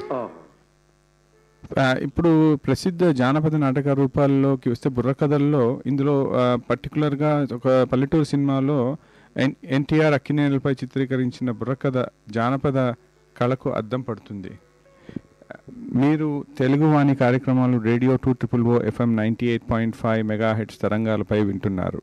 ఆ, ఇప్పుడు ప్రసిద్ధ జానపద నాటక రూపాల్లోకి వస్తే బుర్రకథల్లో ఇందులో ఆ, పర్టికులర్గా ఒక పల్లెటూరు సినిమాలో ఎన్ ఎన్టీఆర్ అక్కినేనిలపై చిత్రీకరించిన బుర్రకథ జానపద కళకు అద్దం పడుతుంది మీరు తెలుగు వాణి కార్యక్రమాలు radio two triple O FM ninety eight point five megahertz తరంగాలపై వింటున్నారు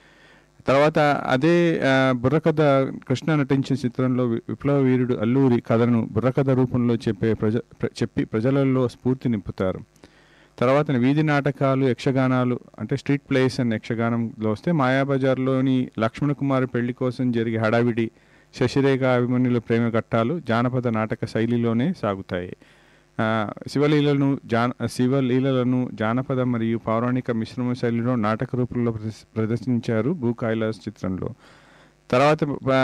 తర్వాత అదే ఆ, బుర్రకథ కృష్ణ నటించిన చిత్రంలో వి- విప్లవ వీరుడు అల్లూరి కథను బుర్రకథ రూపంలో చెప్పే ప్రజ ప్ర- చెప్పి ప్రజలలో స్ఫూర్తి నింపుతారు తర్వాత వీధి నాటకాలు యక్షగానాలు అంటే స్ట్రీట్ ప్లేస్ అండ్ యక్షగానంలో వస్తే మాయాబజార్లోని లక్ష్మణ కుమార్ పెళ్లి కోసం జరిగే హడావిడి శశిరేఖ అభిమన్యుల ప్రేమ ఘట్టాలు జానపద నాటక శైలిలోనే సాగుతాయి ఆ, శివలీలను జాన శివలీలలను జానపద మరియు పౌరాణిక మిశ్రమ శైలిలో నాటక రూపంలో ప్రదర్శ- ప్రదర్శించారు భూ కైలాస్ చిత్రంలో తర్వాత ఆ,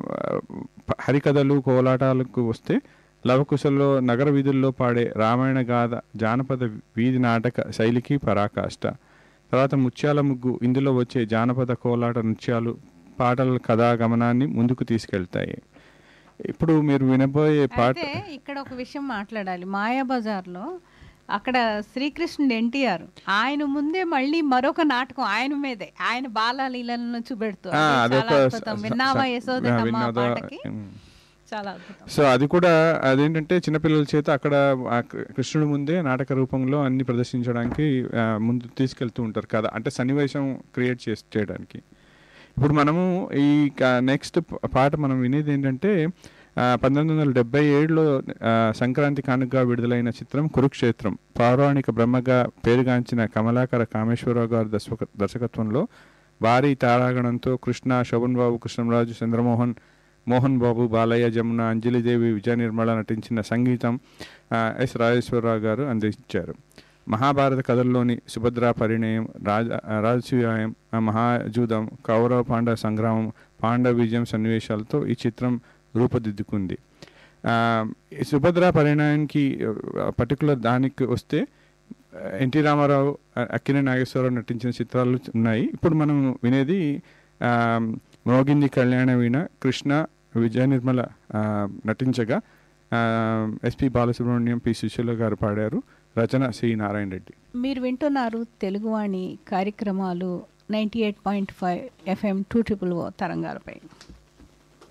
ప- హరికథలు కోలాటాలకు వస్తే లవకుశల్లో నగర వీధుల్లో పాడే రామాయణ గాథ జానపద వీధి నాటక శైలికి పరాకాష్ట తర్వాత ముత్యాల ముగ్గు ఇందులో వచ్చే జానపద కోలాట నృత్యాలు పాటల కథా గమనాన్ని ముందుకు తీసుకెళ్తాయి ఇప్పుడు మీరు వినబోయే పాట అయితే ఇక్కడ ఒక విషయం మాట్లాడాలి మాయాబజార్లో అక్కడ శ్రీకృష్ణుడు ఎన్టీఆర్ ఆయన ముందే మళ్ళీ మరొక నాటకం ఆయన మీదే ఆయన బాలలీలను చూపెడుతూ ఆ, అది అదొక చాలా స- అద్భుతం స- విన్నావా స- యశోదమ్మ విన్నోద- పాటకి ఉమ్. చాలా అద్భుతం సో అది కూడా అదేంటంటే చిన్నపిల్లల చేత అక్కడ ఆ కృ- కృష్ణుడి ముందే నాటక రూపంలో అన్ని ప్రదర్శించడానికి ఆ, ముందు తీసుకెళ్తూ ఉంటారు కదా అంటే సన్నివేశం క్రియేట్ చేసి చేయడానికి ఇప్పుడు మనము ఈ నెక్స్ట్ పాట మనం వినేది ఏంటంటే ఆ, పంతొమ్మిది వందల డెబ్బై ఏడులో ఆ, సంక్రాంతి కానుకగా విడుదలైన చిత్రం కురుక్షేత్రం పౌరాణిక బ్రహ్మగా పేరుగాంచిన కమలాకర కామేశ్వరరావు గారి దర్శక దర్శకత్వంలో భారీ తారాగణంతో కృష్ణ శోభన్ బాబు కృష్ణరాజు చంద్రమోహన్ మోహన్ బాబు బాలయ్య జమున అంజలిదేవి విజయ నిర్మల నటించిన సంగీతం ఆ, ఎస్ రాజేశ్వరరావు గారు అందించారు మహాభారత కథల్లోని సుభద్ర పరిణయం రాజ రాజసూయాయం ఆ, మహాజూదం కౌరవ పాండవ సంగ్రామం పాండవ విజయం సన్నివేశాలతో ఈ చిత్రం రూపుదిద్దుకుంది ఆ, ఈ సుభద్ర పరిణయానికి పర్టికులర్ దానికి వస్తే ఎన్టీ రామారావు ఆ, అక్కినే నాగేశ్వరరావు నటించిన చిత్రాలు ఉన్నాయి ఇప్పుడు మనం వినేది ఆ, మోగింది కళ్యాణ వీణ కృష్ణ విజయ నిర్మల ఆ, నటించగా ఆ, ఎస్పి బాలసుబ్రహ్మణ్యం పి సుశీల గారు పాడారు రచన సి నారాయణ రెడ్డి మీరు వింటున్నారు తెలుగువాణి కార్యక్రమాలు ninety eight point five FM two triple O తరంగాలపై